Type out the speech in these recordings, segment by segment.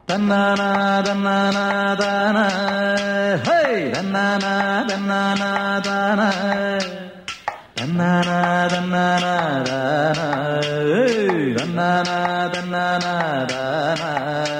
தன்னானா தன்னானா தானா ஹே தன்னானா தன்னானா தானா தன்னானா தன்னானா தானா ஏய், தன்னானா தன்னானா தானா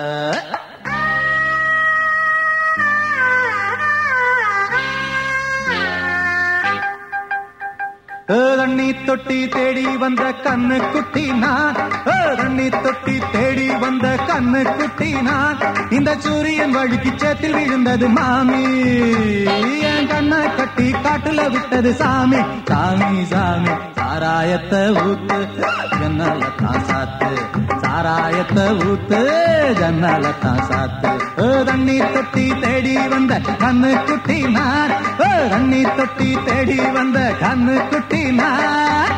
ஏ, தண்ணி தொட்டி தேடி வந்த கண்ணு குட்டி நான் ஏ, தண்ணி தொட்டி தேடி வந்த கண்ணு குட்டி நான் இந்த சூரியன் வழுக்கி சேத்தில் விழுந்தது மாமி என் கண்ணை கட்டி காட்டுல விட்டது சாமி சாமி சாமி சாராயத்தை ஊத்து ஜன்னல தான் சாத்து சாராயத்தை ஊத்து ஜன்னல தான் சாத்து ஏ, தண்ணி தொட்டி தேடி வந்த கண்ணு குட்டி நான் ஏ, தண்ணி தொட்டி தேடி வந்த கண்ணு குட்டி நான்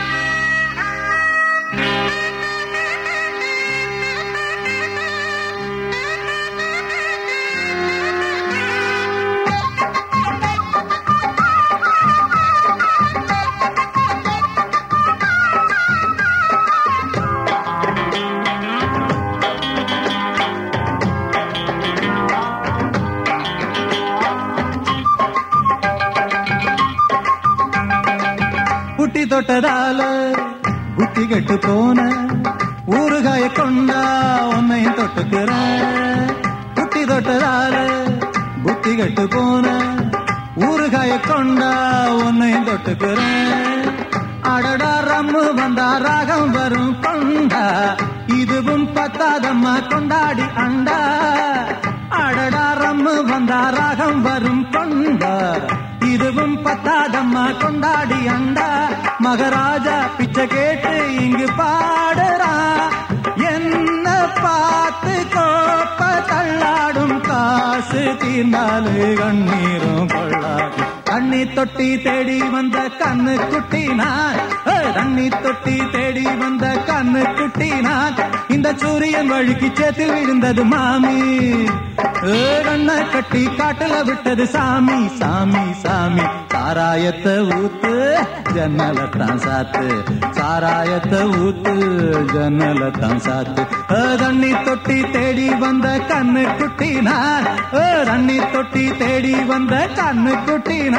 புட்டி தொட்டதால புத்தி கெட்டு போன ஊறுகாய கொண்டா உன்னையும் தொட்டுக்கிறேன் புட்டி தொட்டதால புத்தி கெட்டு போன ஊறுகாய கொண்டா உன்னையும் தொட்டுக்கிறேன் அடடா ரம்மு வந்தா ராகம் வரும் கொண்டா இதுவும் பத்தாதம்மா கொண்டாடி அண்டா அடடா ரம்மு வந்தா ராகம் வரும் கொண்டா இதுவும் பத்தாதம்மா கொண்டாடி அண்டா மகராஜா பிச்சை கேட்டு இங்கு பாடுறா என்ன பார்த்து கோப்ப தள்ளாடும் காசு தீர்ந்தாலு கண்ணீரும் கொள்ளாது தண்ணி தொட்டி தேடி வந்த கண்ணு குட்டி நான் ஏ, தண்ணி தொட்டி தேடி வந்த கண்ணு குட்டி நான் இந்த சூரியன் வழுக்கி சேத்தில் விழுந்தது மாமி ஏ, கண்ணை கட்டி காட்டுல விட்டது சாமி சாமி சாமி சாராயத்தை ஊத்து ஜன்னலத்தான் சாத்து சாராயத்தை ஊத்து ஜன்னலத்தான் சாத்து ஏ, தண்ணி தொட்டி தேடி வந்த கண்ணு குட்டி நான் ஏ, தண்ணி தொட்டி தேடி வந்த கண்ணு குட்டி நான்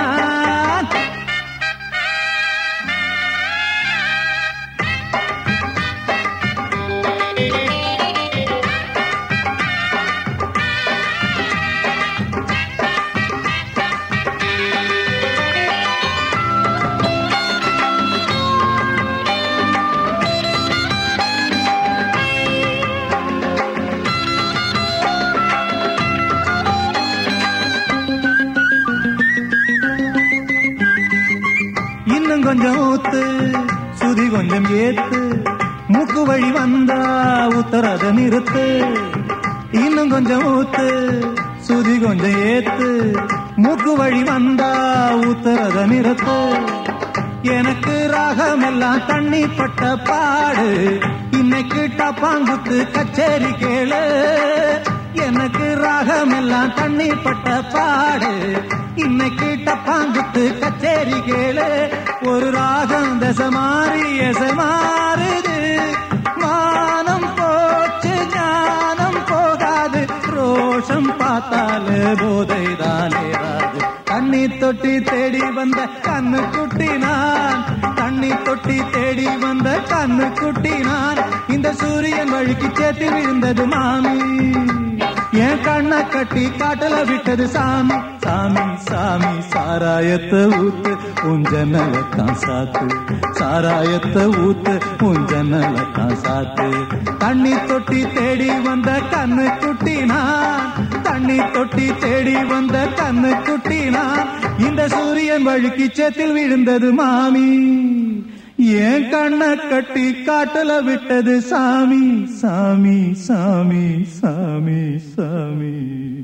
இன்னும் கொஞ்சம் ஊத்து சுதி கொஞ்சம் ஏத்து மூக்கு வழி வந்தா உத்தரத நிறுத்து இன்னும் கொஞ்சம் ஊத்து சுதி கொஞ்சம் ஏத்து மூக்கு வழி வந்தா உத்தரத நிறுத்து எனக்கு ராகம் எல்லாம் தண்ணி பட்ட பாடு இன்னைக்கு டப்பாங்குத்து கச்சேரி கேளு எனக்கு ராகம் எல்லாம் தண்ணி பட்ட பாடு இன்னைக்கு டப்பாங்குத்து கச்சேரி கேளு ஒரு ராகம் தசை மாறி எசை மாறுது மானம் போச்சு ஞானம் போகாது ரோஷம் பார்த்தாலே போதை தானே ராது தண்ணி தொட்டி தேடி வந்த கண்ணு குட்டி நான் தண்ணி தொட்டி தேடி வந்த கண்ணு குட்டி நான் இந்த சூரியன் வழுக்கி சேத்தி விழுந்தது மாமி என் கண்ணை கட்டி காட்டுல விட்டது சாமி சாமி சாமி சாராயத்தை ஊத்து உன் ஜன்னலத்தான் சாத்து சாராயத்தை ஊத்து உன் ஜன்னலத்தான் சாத்து தண்ணி தொட்டி தேடி வந்த கண்ணு குட்டி நான் தண்ணி தொட்டி தேடி வந்த கண்ணு குட்டி நான் இந்த சூரியன் வழுக்கி சேத்தில் விழுந்தது மாமி என் கண்ணை கட்டி காட்டுல விட்டது சாமி சாமி சாமி சாமி சாமி